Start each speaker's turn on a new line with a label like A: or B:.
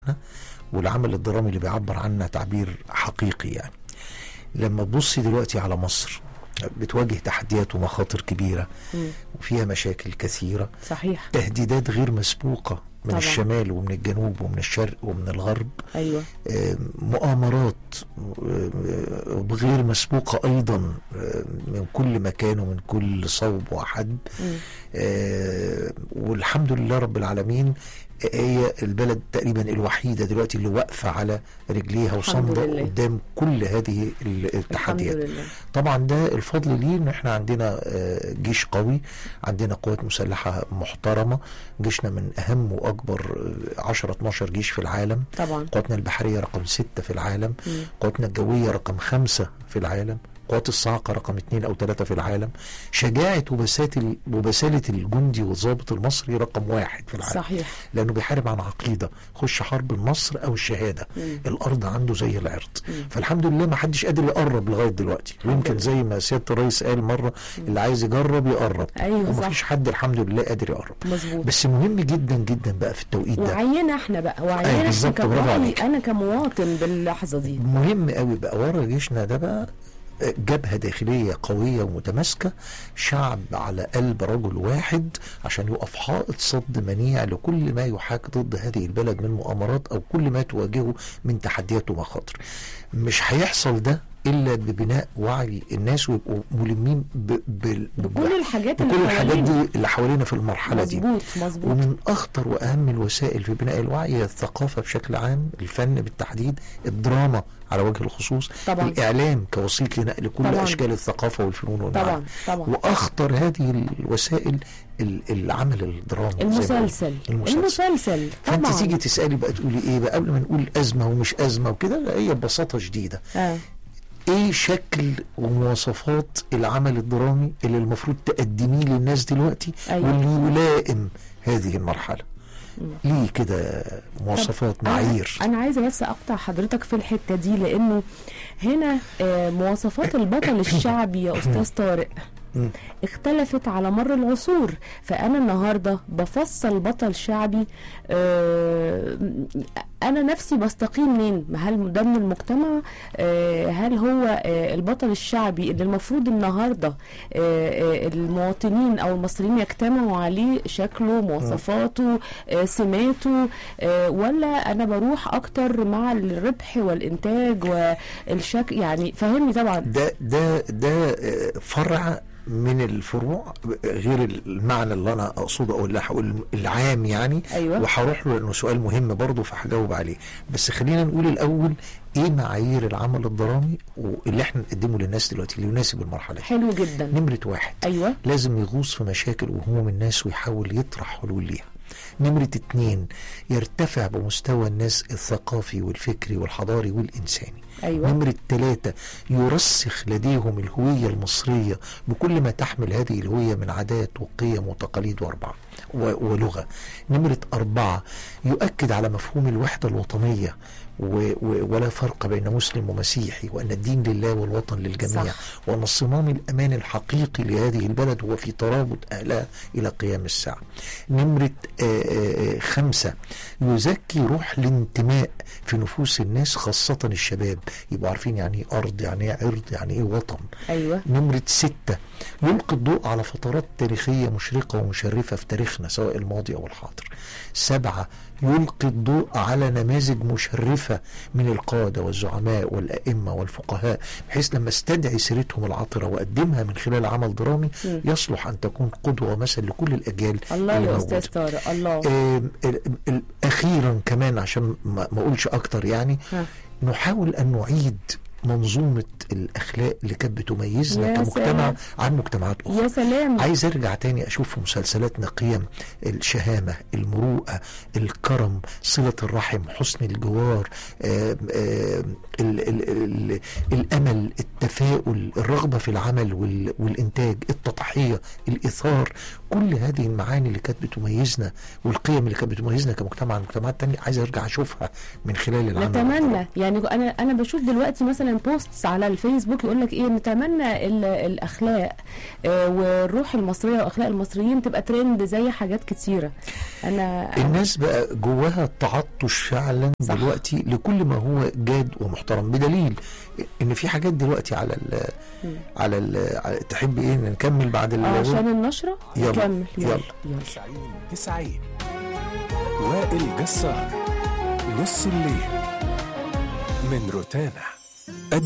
A: ها؟ والعمل الدرامي اللي بيعبر عنها تعبير حقيقي يعني لما تبصي دلوقتي على مصر بتواجه تحديات ومخاطر كبيرة
B: مم.
A: وفيها مشاكل كثيرة
B: صحيح
A: تهديدات غير مسبوقة من
B: طبعا.
A: الشمال ومن الجنوب ومن الشرق ومن الغرب
B: ايوه
A: آه، مؤامرات آه، غير مسبوقة أيضا آه، من كل مكان ومن كل صوب وحد
B: مم.
A: آه، والحمد لله رب العالمين هي البلد تقريبا الوحيدة دلوقتي اللي واقفة على رجليها وصامدة
B: لله.
A: قدام كل هذه ال-
B: الحمد
A: التحديات
B: لله
A: طبعا ده الفضل ليه ان احنا عندنا آه، جيش قوي عندنا قوات مسلحة محترمة جيشنا من اهم واكبر آه، 10 12 جيش في العالم
B: طبعا
A: قواتنا البحرية رقم ستة في العالم
B: مم.
A: قواتنا الجوية رقم خمسة في العالم قوات الصاعقة رقم اثنين أو ثلاثة في العالم شجاعة وبسات ال- وبسالة الجندي والضابط المصري رقم واحد في العالم
B: صحيح
A: لأنه بيحارب عن عقيدة خش حرب النصر أو الشهادة
B: مم.
A: الأرض عنده زي العرض
B: مم.
A: فالحمد لله ما حدش قادر يقرب لغاية دلوقتي ويمكن
B: لله.
A: زي ما سيادة الرئيس قال مرة اللي عايز يجرب يقرب
B: ايوه
A: وما
B: صح
A: فيش حد الحمد لله قادر يقرب
B: مظبوط
A: بس مهم جدا جدا بقى في التوقيت ده
B: وعينا احنا بقى
A: أيوة
B: وعينا احنا
A: بالظبط، برافو
B: كمواطن
A: عليك.
B: انا كمواطن باللحظه دي
A: مهم قوي بقى ورا جيشنا ده بقى جبهة داخلية قوية ومتماسكة شعب على قلب رجل واحد عشان يقف حائط صد منيع لكل ما يحاك ضد هذه البلد من مؤامرات أو كل ما تواجهه من تحديات ومخاطر مش هيحصل ده إلا ببناء وعي الناس ويبقوا ملمين ب... ب...
B: بكل الحاجات
A: بكل
B: اللي
A: الحاجات
B: حوالينا.
A: دي اللي حوالينا في المرحلة دي
B: مظبوط مظبوط
A: ومن اخطر واهم الوسائل في بناء الوعي هي الثقافه بشكل عام الفن بالتحديد الدراما على وجه الخصوص
B: طبعا
A: الاعلام كوسيط لنقل كل
B: طبعا.
A: اشكال الثقافه والفنون
B: طبعا
A: والمعارف
B: طبعا
A: واخطر هذه الوسائل ال- العمل الدرامي زي ما قلت.
B: المسلسل
A: المسلسل.
B: المسلسل
A: فانت
B: طبعا
A: تيجي تسالي بقى تقولي ايه بقى قبل ما نقول ازمه ومش ازمه وكده لا هي ببساطه شديده
B: آه.
A: ايه شكل ومواصفات العمل الدرامي اللي المفروض تقدميه للناس دلوقتي
B: أيوة.
A: واللي يلائم هذه المرحله
B: مم.
A: ليه كده مواصفات
B: أنا-
A: معايير
B: انا عايزه بس اقطع حضرتك في الحته دي لانه هنا آه، مواصفات البطل الشعبي يا استاذ طارق
A: مم.
B: اختلفت على مر العصور فانا النهارده بفصل بطل شعبي آه، انا نفسي بستقيم منين ما هل ده من المجتمع آه، هل هو آه، البطل الشعبي اللي المفروض النهارده آه، آه، المواطنين او المصريين يجتمعوا عليه شكله مواصفاته آه، سماته آه، ولا انا بروح اكتر مع الربح والانتاج والشكل يعني فهمني طبعا
A: ده ده ده آه، فرع من الفروع غير المعنى اللي انا اقصده او اللي هقول العام يعني
B: ايوه
A: وهروح له لانه سؤال مهم برضه فهجاوب عليه بس خلينا نقول الاول ايه معايير العمل الدرامي واللي احنا نقدمه للناس دلوقتي اللي يناسب المرحله دي
B: حلو جدا
A: نمره واحد
B: ايوه
A: لازم يغوص في مشاكل وهموم الناس ويحاول يطرح حلول ليها نمرة اتنين يرتفع بمستوى الناس الثقافي والفكري والحضاري والإنساني
B: ايوه
A: نمرة ثلاثة يرسخ لديهم الهوية المصرية بكل ما تحمل هذه الهوية من عادات وقيم وتقاليد وأربعة و- ولغة نمرة أربعة يؤكد على مفهوم الوحدة الوطنية و و ولا فرق بين مسلم ومسيحي وأن الدين لله والوطن للجميع
B: صح.
A: وأن الصمام الأمان الحقيقي لهذه البلد هو في ترابط أهلها إلى قيام الساعة نمرة آه، آه، آه، خمسة يزكي روح الانتماء في نفوس الناس خاصة الشباب يبقوا عارفين يعني ايه أرض يعني ايه عرض يعني ايه وطن
B: ايوه
A: نمرة ستة يلقي الضوء على فترات تاريخية مشرقة ومشرفة في تاريخنا سواء الماضي أو الحاضر سبعة يلقي الضوء على نماذج مشرفة من القادة والزعماء والأئمة والفقهاء بحيث لما استدعي سيرتهم العطرة وأقدمها من خلال عمل درامي
B: مم.
A: يصلح أن تكون قدوة ومثل لكل الأجيال
B: الله
A: اللي
B: يا
A: موجودة.
B: استاذ طارق الله
A: آم، ال- ال- أخيرا كمان عشان ما ما أقولش أكتر يعني
B: ها.
A: نحاول أن نعيد منظومة الأخلاق اللي كانت بتميزنا
B: يا
A: كمجتمع
B: سلام.
A: عن مجتمعات أخرى
B: يا سلام
A: عايز ارجع تاني اشوف في مسلسلاتنا قيم الشهامه المروءه الكرم صله الرحم حسن الجوار آم، آم، ال ال ال الامل التفاؤل الرغبه في العمل وال والانتاج التضحيه الاثار كل هذه المعاني اللي كانت بتميزنا والقيم اللي كانت بتميزنا كمجتمع عن مجتمعات تانية عايز ارجع اشوفها من خلال العمل
B: نتمنى يعني انا انا بشوف دلوقتي مثلا مثلا بوستس على الفيسبوك يقول لك ايه نتمنى ال- الاخلاق آه، والروح المصريه واخلاق المصريين تبقى ترند زي حاجات كتيره انا
A: الناس بقى جواها تعطش فعلا
B: صح.
A: دلوقتي لكل ما هو جاد ومحترم بدليل ان في حاجات دلوقتي على ال
B: مم.
A: على ال على تحب ايه نكمل بعد ال
B: آه، عشان النشره
A: يلا،
B: نكمل يلا
A: يلا.
B: يلا
C: تسعين تسعين وائل جسار نص الليل من روتانا